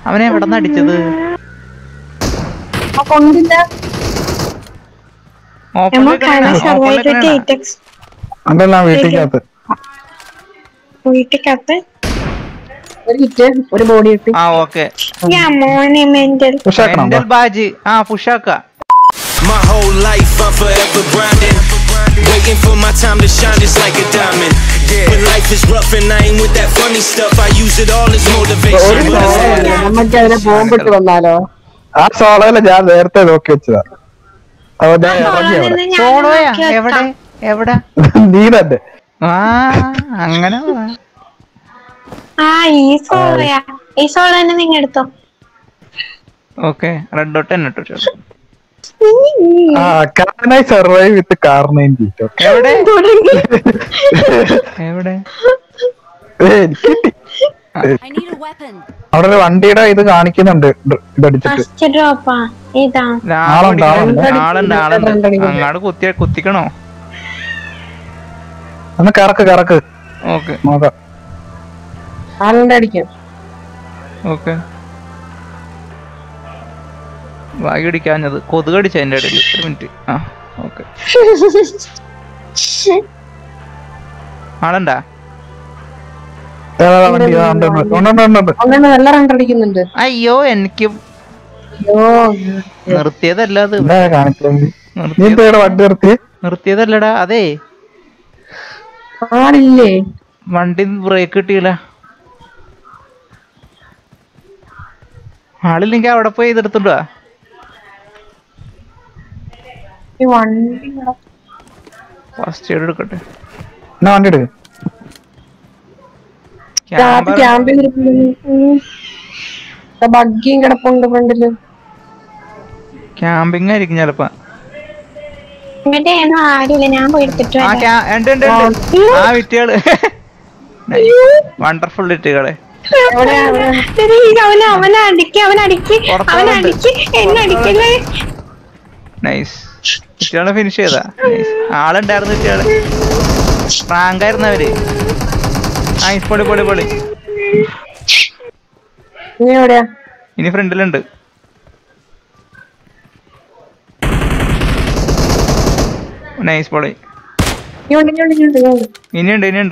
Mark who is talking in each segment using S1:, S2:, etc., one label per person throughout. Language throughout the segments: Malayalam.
S1: അവനെ എവിടെ നിന്ന് അടിച്ചത്
S2: ആ കൊണ്ടില്ല
S3: എമ്മ
S1: ഓപ്പണിലേക്ക്
S3: കാന
S1: ഇടണോ?
S3: സർവൈവ്
S1: ഓപ്പണിലേക്ക് ഇടണോ?
S3: ടേറ്റക്സ്
S4: അതെല്ലാം വീട്ടിക്കകത്ത്
S3: വീട്ടിക്കകത്ത്
S2: ഒരു ഹിറ്റ് ഒരു ബോഡി കിട്ടി
S1: ആ ഓക്കെ
S3: യാ മോനെ മെന്റൽ
S4: പുഷാക്കണം
S1: മെന്റൽ ബാജ് ആ പുഷാക്ക
S5: My whole life I'm forever grinding. Waiting for my time to shine just like a diamond. When life is rough and I ain't with that funny stuff, I use it all as motivation. But it's hard.
S2: നമുക്ക് അതിനെ ബോംബിട്ട് വന്നാലോ
S4: ആ സോളയില് ഞാൻ നേരത്തെ നോക്കി വെച്ചതാ അപ്പൊ ഞാൻ ഇറങ്ങി അവിടെ
S1: സോളോയാ എവിടെ എവിടെ
S4: നീ തന്നെ
S1: ആ അങ്ങനെ വാ.
S3: ആ ഈ സോളയാ ഈ സോള തന്നെ നിങ്ങ എടുത്തോ
S1: ഓക്കെ റെഡ് ഡോട്ട് തന്നെ ഇട്ടു ചേട്ടാ.
S4: ആ can I survive with kar ninety
S1: എവിടെ എവിടെ
S4: എനിക്ക് കിട്ടി
S6: I need a weapon.
S4: അവിടെ ഒരു വണ്ടിയുടെ ഇത് കാണിക്കുന്നുണ്ട് ഡ്ര- ഇതടിച്ചിട്ട്
S3: ഫസ്റ്റ് ഡ്രോപ്പാ ഇതാ
S4: ആളുണ്ട്, ആളുണ്ട്.
S1: ആളുണ്ട് ആളുണ്ട് അങ്ങാട് കുത്തി കുത്തിക്കണോ
S4: ഒന്ന് കറക്ക് കറക്ക്
S1: ഓക്കെ
S4: നോക്കാം
S2: ആളുണ്ട് അടിക്കാം
S1: ഓക്കെ വായി അടിക്കാഞ്ഞത് കൊതുക് അടിച്ച അതിന്റെ ഇടയിൽ ഒരു മിനിറ്റ് ആ ഓക്കെ ആളുണ്ടാ
S4: ഏതാ വണ്ടി ആ, ഉണ്ട്, ഉണ്ട്, ഉണ്ട്, ഉണ്ട്, ഉണ്ട്, ഉണ്ട്.
S2: അങ്ങനെ നല്ല റൺ അടിക്കുന്നുണ്ട്
S1: അയ്യോ എനിക്ക്
S2: അയ്യോ
S1: നിർത്തിയതല്ല അത്
S4: എന്താ കാണിക്കുന്നത് നീ
S1: നിർത്തിയത്
S4: എന്താ ഇവിടെ വണ്ടി നിർത്തി
S1: നിർത്തിയതല്ലടാ അതേ
S2: ആളില്ലേ
S1: വണ്ടി ബ്രേക്ക് കിട്ടിയില്ല ആളില്ലെങ്കിൽ അവിടെ പോയി ഇതെടുത്തിട്ടുവാ
S2: ഈ വണ്ടി
S1: ഫസ്റ്റ് എയ്ഡ് എടുക്കട്ടെ
S4: എന്നാ വണ്ടി എടുക്ക്
S2: രാത്രി ക്യാമ്പിൽ ബഗ്ഗിയും കിടപ്പുണ്ട് ഫ്രണ്ടില്
S1: ക്യാമ്പിംഗ് ആയിരിക്കും ചെലപ്പോ
S3: ഇങ്ങോട്ട് ഒന്നും ആരുമില്ല ഞാൻ പോയി എടുത്തിട്ട്
S1: ആ
S3: വരാം.
S1: ക്യാ- ഉണ്ട് ഉണ്ട് ഉണ്ട് ആ വിറ്റുകള് വണ്ടർഫുൾ വിറ്റുകളെ
S2: എവിടെയാ എവിടെയാ?
S3: എടി, അവന് അവനെ അടിക്ക് അവൻ അടിക്ക്
S1: പുറത്ത്
S3: അവൻ
S1: വന്നിട്ട്.
S3: അടിക്ക് എന്നെ അടിക്കല്ലേ
S1: നൈസ് വിറ്റുകളെ ഫിനിഷ് ചെയ്താ നൈസ് ആളുണ്ടായിരുന്നു വിറ്റുകള് റാങ്ക് ആയിരുന്നു അവര് നൈസ് പൊളി പൊളി പൊളി
S2: നീ എവിടെയാ
S1: ഇനി ഫ്രണ്ടിലുണ്ട് നൈസ് പൊളി
S2: നീ ഉണ്ട് നീ ഉണ്ട് നീ ഉണ്ട്, നീ ഉണ്ട്.
S1: ഇനിയുണ്ട് ഇനിയുണ്ട്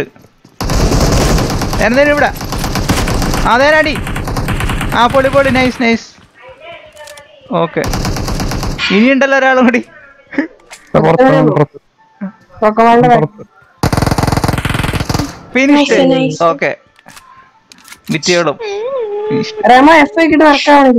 S1: നേരം ഇവിടെ അതേ അടി ആ പൊളി പൊളി നൈസ് നൈസ് ഓക്കെ ഇനിയുണ്ടല്ലോ ഒരാളും കൂടി
S4: പുറത്ത് പുറത്ത്
S2: കൊക്കവാളിന്റെ back.
S4: പുറത്ത്
S1: ഫിനിഷ്
S3: Nice, nice.
S1: ഓക്കെ വിറ്റികളും
S2: റമ എഫ് ആക്കിട്ട് വർക്കാവണില്ല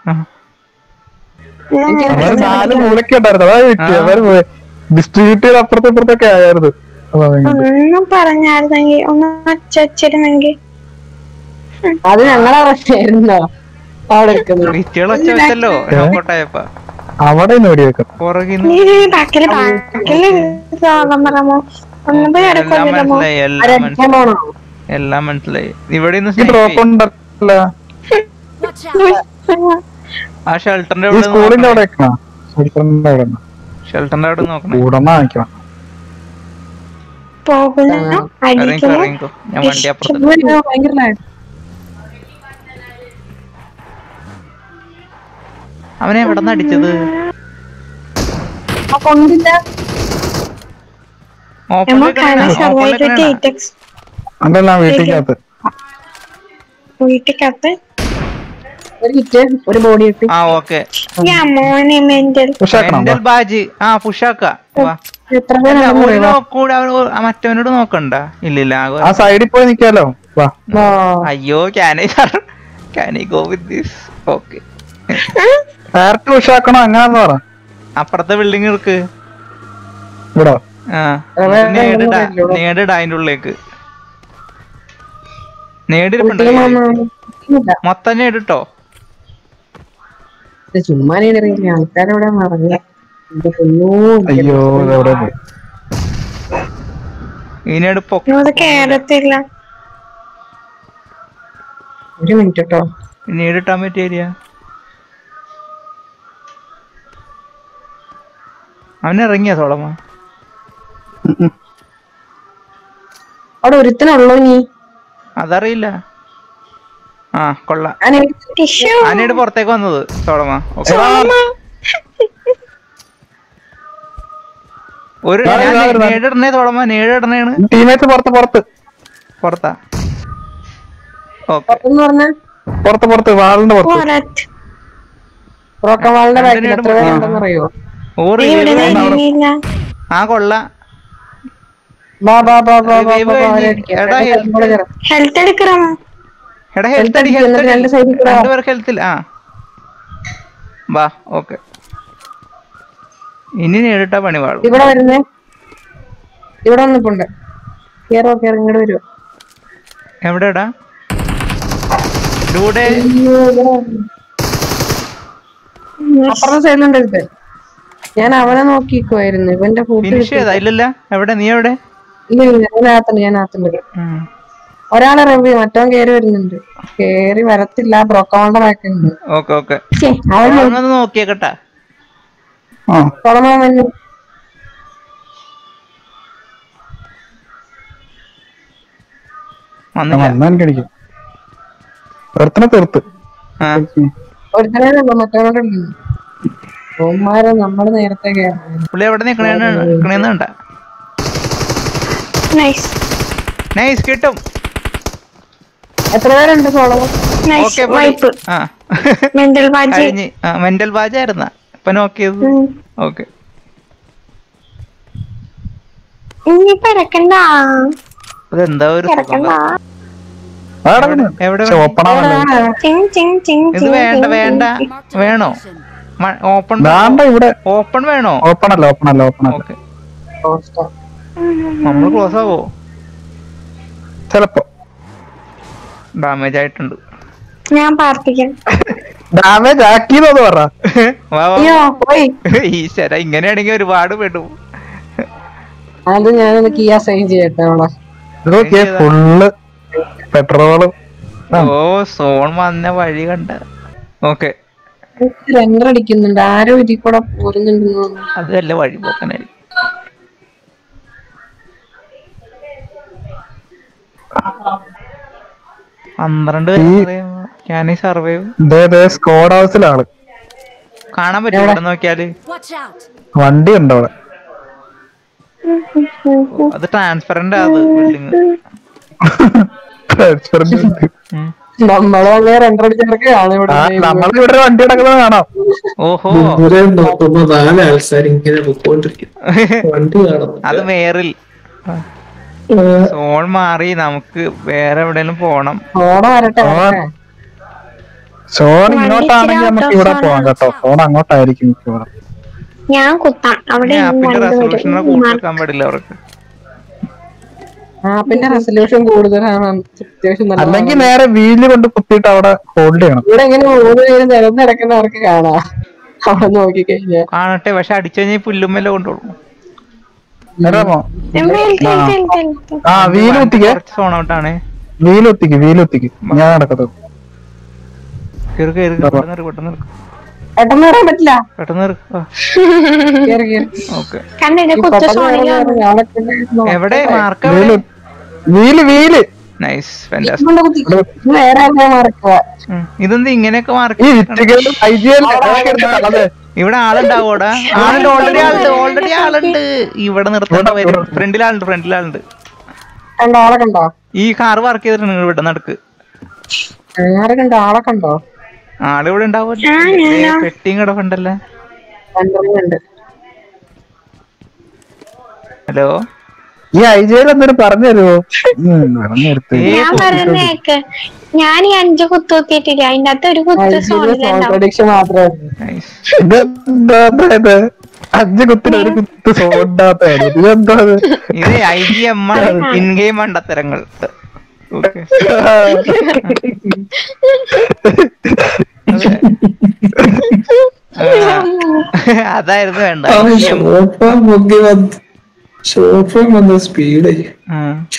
S4: അവര് നാല് മൂലൊക്കെ ഉണ്ടായിരുന്നു അതാ കിട്ടി അവര് ഡിസ്ട്രിബ്യൂട്ട് അപ്പുറത്തെ ഇപ്പുറത്തൊക്കെ ആയിരുന്നു അതാ ഭയങ്കര.
S3: ഒന്നും പറഞ്ഞായിരുന്നെങ്കിൽ ഒന്ന് അച്ചച്ചിരുന്നെങ്കിൽ
S2: അത് ഞങ്ങളെ പ്രശ്നമായിരുന്നോ അവിടെ എടുക്കുന്നത്
S1: വിറ്റികൾ ഒച്ച വെച്ചല്ലോ നോക്കോട്ടായപ്പ
S4: അവിടെ നിന്ന് ഓടി വെക്കാം
S1: പുറകിന്ന്
S3: നീ ബാക്കില് ബാക്കില് സാധനം പറയാമോ ഒന്നും പോയി
S1: എല്ലാം
S3: അടക്കൊന്നില്ലമോ
S1: മനസ്സിലായി എല്ലാം
S2: അരക്കാൻ
S1: മനസ്സിലായി
S2: പോണോ
S1: എല്ലാം മനസ്സിലായി ഇവിടെ നിന്ന്
S4: ഈ ഡ്രോപ്പ് ഉണ്ടല്ലോ
S6: Watch out.
S1: ആ ഷെൽട്ടറിന്റെ
S4: ഈ
S1: അവിടെ
S4: സ്കൂളിന്റെ അവിടെ വെക്കണം സ്കൂളിന്റെ അവിടെ
S1: ഷെൽട്ടറിന്റെ അവിടെ നോക്കണം
S4: കൂടണ വാങ്ങിക്കണം
S3: പോകുന്നു
S1: ഇറങ്ങിക്കോ
S3: അടിക്കുന്നു
S1: ഇറങ്ങിക്കോ ഞാൻ വണ്ടി അപ്പുറത്ത്
S2: ഇവര് ഭയങ്കര lag.
S1: അവനെ എവിടെ നിന്ന് അടിച്ചത്
S2: ആ കൊണ്ടില്ല
S3: എമ്മ
S1: ഓപ്പണിലേക്ക്
S3: കാന
S1: ഇടണോ?
S3: സർവൈവ്
S1: ഓപ്പണിലേക്ക് ഇടണോ?
S3: ടേറ്റക്സ്
S4: അതെല്ലാം വീട്ടിക്കകത്ത്
S3: വീട്ടിക്കകത്ത്
S2: ഒരു ഹിറ്റ് ഒരു ബോഡി കിട്ടി
S1: ആ ഓക്കെ
S3: യാ മോനെ മെന്റൽ
S4: പുഷാക്കണം
S1: മെന്റൽ ബാജ് ആ പുഷാക്ക വാ
S2: എത്ര
S1: അല്ല,
S2: പേരാണ്
S1: ഒരു നോക്കൂടെ അവൻ ഒരു- ആ മറ്റവനോട് നോക്കണ്ട ഇല്ലില്ല ആകെ
S4: ആ സൈഡിൽ പോയി നിക്കാലോ വാ
S1: അയ്യോ can I sir can I go with this okay
S4: direct പുഷാക്കണോ അങ്ങനെന്ന് പറ
S1: അപ്പുറത്തെ ബിൽഡിംഗ് എടുക്ക്
S4: ഇവിടെ
S1: ആ
S2: അവിടെ
S1: നേടിടാ
S2: ഇവിടെ ഇവിടെ.
S1: നേടിടാ അതിന്റെ ഉള്ളിലേക്ക് നേടിരിപ്പുണ്ട് മൊത്തം നേടിട്ടോ
S2: ചുമ്മാ അറിയില്ല ആൾക്കാരെവിടെ മറഞ്ഞ
S4: അയ്യോ ഇതെവിടെ പോയി
S1: ഇനി എടുപ്പ്
S3: അത് കേറത്തില്ല
S2: ഒരു മിനിറ്റ് കേട്ടോ
S1: നേടിട്ടാൻ പറ്റിയ ഏരിയ അവൻ ഇറങ്ങിയ സോളമ്മ
S2: അവിടെ ഒരുത്തനുള്ളൂ നീ
S1: അതറിയില്ല ആ കൊള്ളാം
S2: ആന
S3: ടിഷ്യൂ
S1: ആനയുടെ പുറത്തേക്ക് വന്നത് സോളമ ഓക്കെ ഒരു
S4: ഞാൻ
S1: ഞാൻ
S4: ഇതാ വരുന്നത്.
S1: നേടിടണേ സോളമ നേടിടണേണ്
S4: ടീമേറ്റ്സ് പുറത്ത് പുറത്ത്
S1: പുറത്താ ഓക്കെ
S2: പുറത്തെന്ന് പറഞ്ഞ
S4: പുറത്ത് പുറത്ത് വാളിന്റെ പുറത്ത്
S3: പുറത്ത്
S2: ബ്രോക്കവാളിന്റെ ബാക്കിൽ
S1: രണ്ടിനും
S2: എത്ര പേരുണ്ടെന്ന് അറിയോ
S1: ഓറ്
S3: ഇവിടെ വരുന്നില്ല
S1: ആ കൊള്ളാം
S2: ബാ ബാ ബാ ബാ ബാ
S1: Revive
S2: ബാ ബാ
S1: കഴിഞ്ഞ്.
S2: അടിക്കാം.
S1: എടാ,
S2: എടാ, ഇവിടെ കയറാം.
S3: ഹെൽത്ത് എടുക്കണം
S1: എടാ
S2: Health
S1: ഹെൽത്ത് അടി
S2: അടിക്ക്,
S1: ഹെൽത്ത്
S2: എന്നിട്ട് രണ്ട് side ൽ കൂടെ വാ.
S1: രണ്ടുപേർക്ക് ഹെൽത്തിൽ ആ വാ ഓക്കെ ഇനി നേരിട്ടാ പണി പാടും
S2: ഇവിടെ വരുന്നേ ഇവിടെ വന്നിപ്പുണ്ട് കേറോ കേറ ഇങ്ങോട്ട് വരുവോ
S1: എവിടെടാ ഡൂടെ
S2: അപ്പുറത്തെ സൈഡിലുണ്ട് ഒരുത്തൻ ഞാൻ അവനെ നോക്കിക്കുമായിരുന്നു ഇവന്റെ കൂട്ട്
S1: ഫിനിഷ് ചെയ്താ ഇല്ലല്ല എവിടെ നീ എവിടെ
S2: ഇല്ല ഇല്ല ഞാനകത്തുണ്ട് ഞാനകത്തുണ്ട്
S1: ഉം.
S2: ഒരാളെ റെവ്യൂ മറ്റവൻ കേറി വരുന്നുണ്ട് കേറി വരത്തില്ല ബ്രോക്കോണ്ട ബാക്കുണ്ട്
S1: ഓക്കെ ഓക്കെ
S2: അവൻ
S1: ഒന്ന് നോക്കിയേക്കട്ടാ
S4: ആ
S2: തുടങ്ങാൻ വന്നു
S1: വന്നില്ല
S4: എന്നാ എനിക്ക് അടിക്കും ഒരുത്തനെ തീർത്ത്
S1: ആ
S2: ഒരുത്തനെ ഉള്ളു മറ്റവനോട് ഓന്മാരെ നമ്മള് നേരത്തെ കേറി
S1: പുള്ളി എവിടെ നിക്കണേന്ന് നിക്കണേന്ന് കണ്ട
S3: നൈസ്
S1: നൈസ് കിട്ടും
S2: എത്ര പേരുണ്ട് സോളമോ
S3: നൈസ്
S1: ഓക്കെ
S3: വൈപ്പ്
S1: ആ
S3: മെന്റൽ ബാജി
S1: കഴിഞ്ഞ് മെന്റൽ ബാജായിരുന്ന ഇപ്പൊ നോക്കിയത് ഓക്കെ
S3: ഇനി പരക്കണ്ട
S1: അതെന്താ ഒരു സുഖം
S3: കിടക്കണ്ട
S4: ആടാ പിന്നെ.
S1: എവിടെ
S4: പക്ഷെ open ആണല്ലോ
S3: ചിങ് ചിങ് ചിങ്
S1: ഇത്
S3: ചിങ്
S1: വേണ്ട
S3: ചിങ്
S1: വേണ്ട
S6: Marked a
S1: വേണോ
S6: location.
S1: ഓപ്പൺ
S4: ദാണ്ട ഇവിടെ
S1: ഓപ്പൺ വേണോ
S4: ഓപ്പൺ അല്ല ഓപ്പൺ അല്ല ഓപ്പൺ അല്ല
S1: ഓക്കെ നമ്മൾ ക്ലോസ് ആവോ
S4: ചെലപ്പോ
S1: ഡാമേജ് ആയിട്ടുണ്ട്
S3: ഞാൻ പ്രാർത്ഥിക്കാം
S4: ഡാമേജ് ആക്കിയെന്ന് പറ
S1: വാ വാ
S2: അയ്യോ പോയി
S1: ഈശ്വര ഇങ്ങനെയാണെങ്കിൽ ഒരുപാട് പെടും
S2: അത് ഞാനൊന്ന് കിയ സൈൻ ചെയ്യട്ടെ അവളെ
S4: നോക്കിയേ ഫുള്ള് പെട്രോള്
S1: ഓ സോൺ വന്ന വഴി കണ്ട ഓക്കെ
S2: രണ്ടര അടിക്കുന്നുണ്ട് ആരോ ഇതിൽ കൂടെ പോരുന്നുണ്ടെന്ന് തോന്നുന്നു
S1: അതല്ല വഴി പോക്കനായി പന്ത്രണ്ട് ഞാൻ ഈ സർവൈവ്
S4: ഇതേ സ്കോഡ് ഹൗസിലാണ്
S1: കാണാൻ പറ്റും ഇവിടെ നോക്കിയാല്
S6: Watch out!
S4: വണ്ടി ഉണ്ട് അവിടെ
S1: അത് ട്രാൻസ്പെറന്റ് അത് ബിൽഡിങ്
S2: നമ്മള് അങ്ങനെ രണ്ടര അടിച്ചിറക്കുകയാണ് ഇവിടെ
S4: നമ്മളിവിടെ ഒരു വണ്ടി കിടക്കുന്നത് കാണാം
S1: ഓഹോ
S7: ദൂരെ നോക്കുമ്പോ നാല് ആൾക്കാർ ഇങ്ങനെ പൊക്കോണ്ടിരിക്കും വണ്ടി കാണുന്നു
S1: അത് വേറിൽ സോൺ മാറി നമുക്ക് വേറെ എവിടെയെങ്കിലും പോണം
S2: ഓണം വരട്ടെ വരട്ടെ.
S4: സോൺ ഇങ്ങോട്ടാണെങ്കിൽ നമുക്ക് ഇവിടെ പോവാം കേട്ടോ സോൺ അങ്ങോട്ടായിരിക്കും മിക്കവാറും
S3: ഞാൻ കുത്താം അവിടെ
S1: ആപ്പിന്റെ
S3: വണ്ടി
S1: റെസൊല്യൂഷനെ
S3: വരും
S1: കൂട്ടിവെക്കാൻ പാടില്ല അവർക്ക്
S2: ആപ്പിന്റെ റെസൊല്യൂഷൻ കൂടുതലാണ് അത്യാവശ്യം നല്ല
S4: അല്ലെങ്കിൽ നേരെ വീല് കൊണ്ട് കുത്തിയിട്ട് അവിടെ ഹോൾഡ് ചെയ്യണം
S2: ഇവിടെ എങ്ങനെ മൂന്ന് പേര് നിരന്നിടക്കുന്നവർക്ക് കാണാം അവിടെ നോക്കിക്കഴിഞ്ഞാൽ
S1: കാണട്ടെ പക്ഷെ അടിച്ചു കഴിഞ്ഞാൽ പുല്ലുമ്മല കൊണ്ടുപോകും
S4: നേരാമോ
S3: ഹെൽത്ത് ഹെൽത്ത് ഹെൽത്ത്
S4: ആ വീല് കുത്തിക്കേ
S1: കുറച്ച് സോൺ ഔട്ടാണ്
S4: വീല് കുത്തിക്ക് വീല് കുത്തിക്ക് ഞാൻ നടക്കത്തു
S1: കയറി കയറി പെട്ടെന്ന് ഇറക്ക്, പെട്ടെന്ന് ഇറക്ക്.
S2: പെട്ടെന്ന് വരാൻ പറ്റില്ല
S1: പെട്ടെന്ന്
S2: കേറി കേറി
S1: ഓക്കെ
S3: കണ്ടിട്ട് കുത്തു
S2: പെട്ടെന്ന്
S3: സോണിലാണ്
S2: കയറി ആളെ കൊണ്ട്
S1: എവിടെ mark
S4: wheel wheel wheel
S1: nice fantastic
S2: കൊണ്ട് കുത്തി. ഇത് വേറെ ആൾക്കാരെ മറക്കുക
S1: ഇതെന്ത് ഇങ്ങനെയൊക്കെ മാർക്ക്
S4: ഈ വിറ്റുകളും ഐ ജി എൽ അതെ
S1: ഇവിടെ ആളുണ്ടാവോടാ ആളുണ്ട് ഓൾറെഡി ആളുണ്ട് ഓൾറെഡി ആളുണ്ട് ഇവിടെ നിർത്തേണ്ട വരും ഫ്രണ്ടിൽ ആളുണ്ട് ഫ്രണ്ടിൽ ആളുണ്ട്
S2: കണ്ടോ ആളെ കണ്ടോ
S1: ഈ കാർ വർക്ക് ചെയ്തിട്ടുണ്ട് നിങ്ങൾ ഇവിടെ നടക്ക്
S2: ആരെ കണ്ടോ ആളെ കണ്ടോ
S1: ആളിവിടെ ഉണ്ടാവുമല്ലോ പെട്ടിയും കിടപ്പുണ്ടല്ലേ
S2: രണ്ടെണ്ണമുണ്ട്
S1: ഹലോ
S4: ഈ ഐ ജി എൽ എന്തൊരു പറഞ്ഞു തരുമോ പറഞ്ഞെടുത്ത്
S1: ഏ
S3: ഞാൻ പറയുന്നേക്ക് ഞാൻ ഈ അഞ്ച് കുത്തു കുത്തിയിട്ടില്ല അതിന്റെ അകത്ത് ഒരു കുത്ത് സോണിലുണ്ടാവും
S2: പ്രൊഡിക്ഷൻ മാത്രമേ
S1: നൈസ്
S4: ഇതെന്താ ഇത്? അഞ്ച് കുത്തിന് ഒരു കുത്ത് സോണ്ടാത്ത ഇതെന്താ ഇത്?
S1: ഇത് I G M in game മണ്ടത്തരങ്ങൾ ഓക്കെ അതായിരുന്നു വേണ്ട
S7: ഷോപ്പ മുങ്ങി വന്ന് ഷോപ്പ വന്ന സ്പീഡ്
S1: ആ.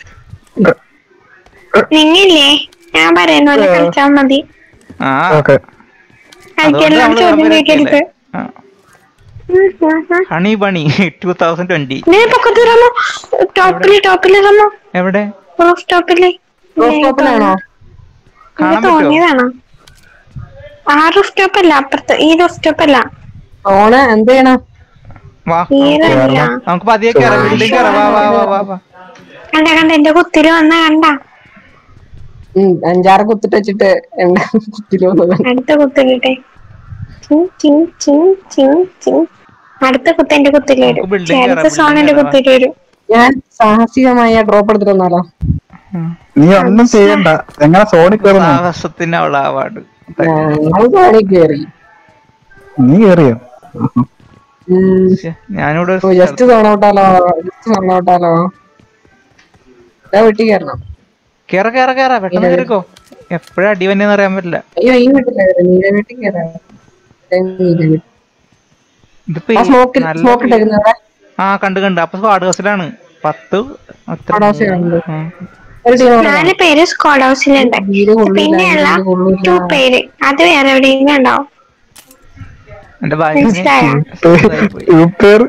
S3: നിങ്ങില്ലേ ഞാൻ പറയുന്ന പോലെ കളിച്ചാൽ മതി
S1: ആ
S4: ഓക്കെ
S3: കളിക്കെല്ലാം
S1: അതുകൊണ്ട്
S3: ചോദ്യം
S1: നമ്മള്
S3: ചോദിക്കരുത്
S1: ആ. Honey bunny two thousand twenty
S3: നീ പൊക്കത്ത് റമോ ടോപ്പില് ടോപ്പില് റമോ
S1: എവിടെ
S3: റൂഫ് ടോപ്പില്
S2: സ്റ്റോപ്പിലാണോ
S1: കാണാൻ
S3: എനിക്ക്
S1: പറ്റുമോ
S3: തോന്നിയതാണോ ആ റൂഫ് ടോപ്പ് അല്ല അപ്പുറത്ത് ഈ റൂഫ് ടോപ്പ് അല്ല
S2: ഓണ് എന്ത് ചെയ്യണം
S1: വാ
S3: തീരല്ല
S1: നമുക്ക് പതിയെ കയറാം ബിൽഡിംഗ് കയറാം വാ വാ വാ വാ വാ
S3: കണ്ട കണ്ട എന്റെ കുത്തിരി വന്ന കണ്ട
S2: ഉം, അഞ്ചാറ് കുത്തിട്ട് വെച്ചിട്ട് എണ്ണ കുത്തിരി വന്നത്
S3: അടുത്ത കുത്തിലിട്ടെ ചിങ് ചിങ് ചിങ് ചിങ് ചിങ് അടുത്ത കുത്ത് എന്റെ കുത്തിരി വരും
S1: നമുക്ക് building കയറാം,
S3: അടുത്ത സോൺ എന്റെ
S1: building
S3: കുത്തിരി വരും
S2: ഞാൻ സാഹസികമായ ഡ്രോപ്പ് എടുത്തിട്ട് വന്നാലോ
S4: നീ ഒന്നും ചെയ്യണ്ട എങ്ങനെ സോണി കയറുന്നു
S1: സാഹസത്തിന് അവളെ അവാർഡ്
S2: ഞങ്ങൾ തോണി കയറി
S4: നീ കേറിയോ
S1: ഞാനിവിടെ ഒരു
S2: ജസ്റ്റ് സോൺ ഔട്ടാലോ ജസ്റ്റ് സോൺ ഔട്ടാലോ ഇതാ വീട്ടിൽ കയറണം
S1: കേറ കേറ കേറ പെട്ടെന്ന് കേറിക്കോ എപ്പോഴാ അടി വന്നെന്ന് അറിയാൻ പറ്റില്ല
S2: അയ്യോ ഈ വീട്ടിൽ കയറി നീല വീട്ടിൽ കയറാം നീല വീട്ടിൽ
S1: ഇതിപ്പോ
S2: ആ
S1: ഈ
S2: സ്മോക്ക്
S1: നല്ല
S2: സ്മോക്ക് ഇട്ടേക്കുന്നത്
S1: ആ കണ്ട് കണ്ട് അപ്പൊ സ്ക്വാഡ് ഹൗസിലാണ് പത്ത് അത്ര
S2: സ്ക്വാഡ് ഹൗസിലുണ്ട്.
S1: ആ.
S2: ഒരു ടീം
S3: നാല് പേര് സ്ക്വാഡ് ഹൗസിലുണ്ട്
S2: വീട് കൊള്ളില്ല,
S3: പിന്നെയുള്ള
S2: വീട് കൊള്ളില്ല.
S3: ടു പേര് അത് വേറെ എവിടെയെങ്കിലും ഉണ്ടാവും
S1: എന്റെ ഭാഗ്യം
S3: മനസ്സിലായോ
S4: പേര്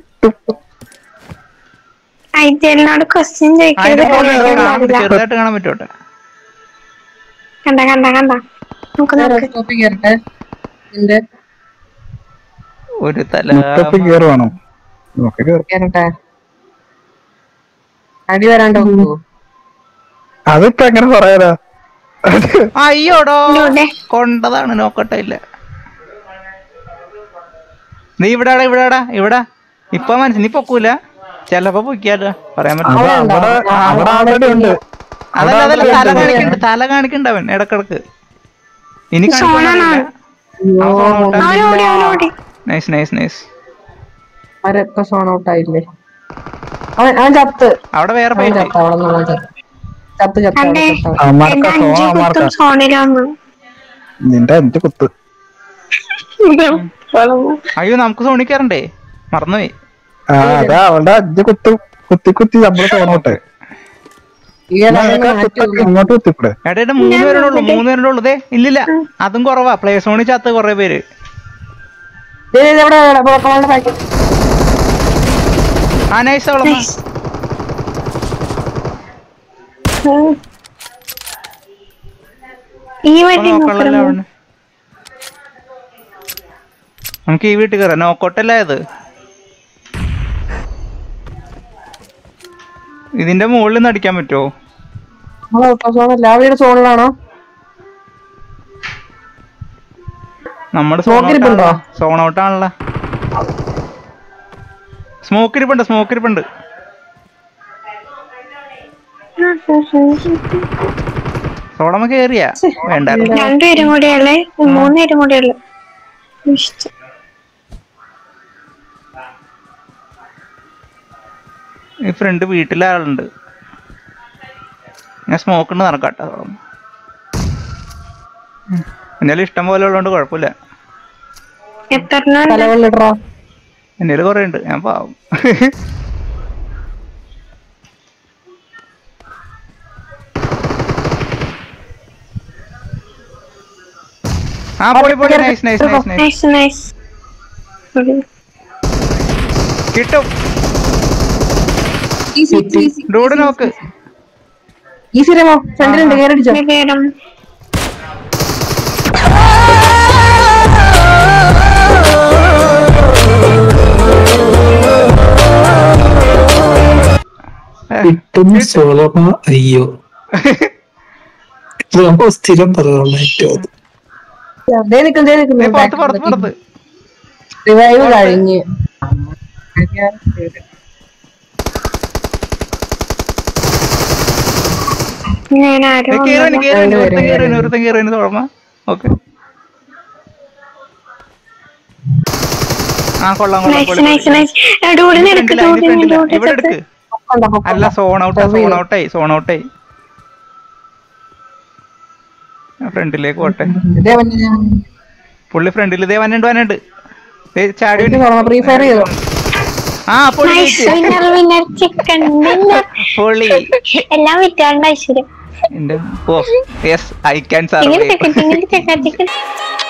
S3: ഐ ടി എല്ലിനോട് ക്വസ്റ്റ്യൻ ചോദിക്കരുത് ചോദിക്കാൻ പാടില്ല
S1: ചെറുതായിട്ട് കാണാൻ പറ്റോട്ടെ
S3: കണ്ട കണ്ട കണ്ട നമുക്ക് നോക്ക്
S2: സ്റ്റോപ്പിൽ കയറട്ടെ എന്റെ
S1: ഒരു തല
S4: മുട്ടത്തിൽ കേറുവാണോ ഓക്കെ കേറും
S2: കയറട്ടെ അടി വരാണ്ട് നോക്കൂ
S4: അതിപ്പോ എങ്ങനെ പറയാനാ
S1: അയ്യോടോ
S3: ഇവിടെ.
S1: കൊണ്ടതാണ് നോക്കട്ടെ ഇല്ല നീ ഇവിടാടാ ഇവിടാടാ ഇവിടെ ഇപ്പൊ മനസ്സിൽ നീ പൊക്കൂല ചെലപ്പോ പൊക്കിയാലോ പറയാൻ പറ്റില്ല
S4: അവിടെ അവിടെ അവിടെ ആൾറെഡി ഉണ്ട്
S1: അതല്ല അതല്ല തല കാണിക്കണ്ട് തല കാണിക്കണ്ട അവൻ ഇടക്കിടക്ക് ഇനി
S3: സോണാണ് അവനോടി അവനോടി
S1: നൈസ് നൈസ് നൈസ്
S2: അവരൊക്കെ സോൺ ഔട്ട് ആയില്ലേ അവൻ അവൻ ചത്ത്
S1: അവിടെ വേറെ
S2: അവൻ
S1: പൈസ
S2: ചത്ത് അവിടെ നിന്ന് ചത്ത് ചത്ത് ചത്ത്
S3: കണ്ടേ
S2: അവിടെ ചത്ത്
S4: അമ്മാർക്ക
S3: എന്റെ അഞ്ചു
S4: സോണ
S3: കുത്തും
S4: അമ്മാർക്ക
S3: സോണിലാന്ന്
S4: നിന്റെ അഞ്ച് കുത്ത്
S1: അയ്യോ നമുക്ക് സോണിക്കാറുണ്ടേ മറന്നുപോയി
S4: ആ അതാ അവളുടെ അഞ്ച് കുത്ത് കുത്തി കുത്തി നമ്മള് സോണോട്ടെ
S2: ഈ ഇടയിൽ മാറ്റി വന്നു.
S4: ഇങ്ങോട്ട് കുത്തിക്കൂടെ
S1: എടേ മൂന്ന് പേരുടെ ഉള്ളു മൂന്ന് പേരുടെ ഉള്ളു ദേ ഇല്ലില്ല അതും കുറവാ പ്ലേ സോണി ചത്ത് കുറെ പേര്
S2: ദേ, ദേ, ഇവിടെ ഇവിടെ, ഇവിടെ, ഇവിടെ, ഇവിടെ.
S1: ആ നൈസ് അവളെ
S3: ഈ വഴി
S1: നോക്കണല്ലോ
S3: നോക്കണം
S1: അവന് നമുക്ക് ഈ വീട്ടിൽ കയറാം നോക്കോട്ടല്ലേ ഇത് ഇതിന്റെ മുകളിൽ നിന്ന് അടിക്കാൻ പറ്റുമോ
S2: നമ്മളെ ഔട്ടോ സോണല്ല ആ വീട് സോണിലാണോ
S1: നമ്മുടെ
S2: Smoke ഇരിപ്പുണ്ടോ?
S1: സോൺ ഔട്ടാണല്ലോ സ്മോക്ക് ഇരിപ്പുണ്ട് സ്മോക്ക് ഇരിപ്പുണ്ട് സോളമ കേറിയ വേണ്ടായിരുന്നു
S3: രണ്ടുപേരും കൂടെയല്ലേ മൂന്നുപേരും കൂടെയുള്ളു ഇഷ്ടം
S1: ഈ ഫ്രണ്ട് വീട്ടിലെ ആളുണ്ട് ഞാൻ സ്മോക്ക് ഉണ്ട് നടക്കാട്ടോ സോളമ എന്നാലും ഇഷ്ടം പോലെ ഉള്ളതുകൊണ്ട് കുഴപ്പമില്ല
S3: എത്ര എണ്ണം ഉണ്ട്?
S2: തലവെള്ളിടറോ
S1: എൻ്റെ കുറെ ഉണ്ട് ഞാൻ പാവം ആ പൊളി പൊളി nice nice nice nice
S3: nice nice
S1: കിട്ടും
S2: ഈസി ഈസി
S1: ഡൂഡ് നോക്ക്
S2: ഈസി രമോ ഫ്രണ്ടിലുണ്ട് കയറിടിച്ചോ
S3: പേരും
S7: കിട്ടും സോളമ അയ്യോ ഇത് നമ്മൾ സ്ഥിരം പറയാനുള്ള ഏറ്റവും
S2: ദേ നിക്കും ദേ
S1: ദേ
S2: നിക്കുന്നു
S1: പുറത്ത് പുറത്ത് പുറത്ത്
S2: റിവൈവ് കഴിഞ്ഞ്
S3: ഞാൻ ആരും
S1: കേറുവന് കേറുവന്
S2: വരും,
S1: ഒരുത്തൻ കേറുവന്
S2: വരും.
S1: ഒരുത്തൻ കേറുവന് തോളമ ഓക്കെ ആ കൊള്ളാം കൊള്ളാം
S3: നൈസ്
S1: പൊളി,
S3: നൈസ്
S1: പൊളി.
S3: നൈസ് ഡൂടിന് എടുക്ക്
S1: ഫ്രണ്ടിലാ, ഇതിന്റെ
S3: ഡൂടിന്
S1: ഫ്രണ്ടിലാ.
S3: ഡൂടി
S1: ഇവിടെ എടുക്ക് അല്ല സോൺ ഔട്ട് സോൺ ഔട്ടായി സോൺ ഔട്ടായി ഫ്രണ്ടിലേക്ക് പോട്ടെ
S2: ഇതേ വണ്ടി ഞാൻ
S1: പുള്ളി ഫ്രണ്ടിൽ ഇതേ വന്നുണ്ട് വന്നുണ്ട് ദേ ചാടി
S2: എനിക്ക് തുറന്ന് ഫ്രീ ഫയർ ചെയ്തോ
S1: ആ പൊളി
S3: നൈസ്
S1: ജയിച്ച്.
S3: വിന്നർ വിന്നർ ചിക്കൻ വിന്നർ
S1: പൊളി
S3: എല്ലാം വിറ്റാണ്ട് ഐശ്വര്യം
S1: എന്റെ yes I can
S3: ticket
S1: survive
S3: ticket ticket ticket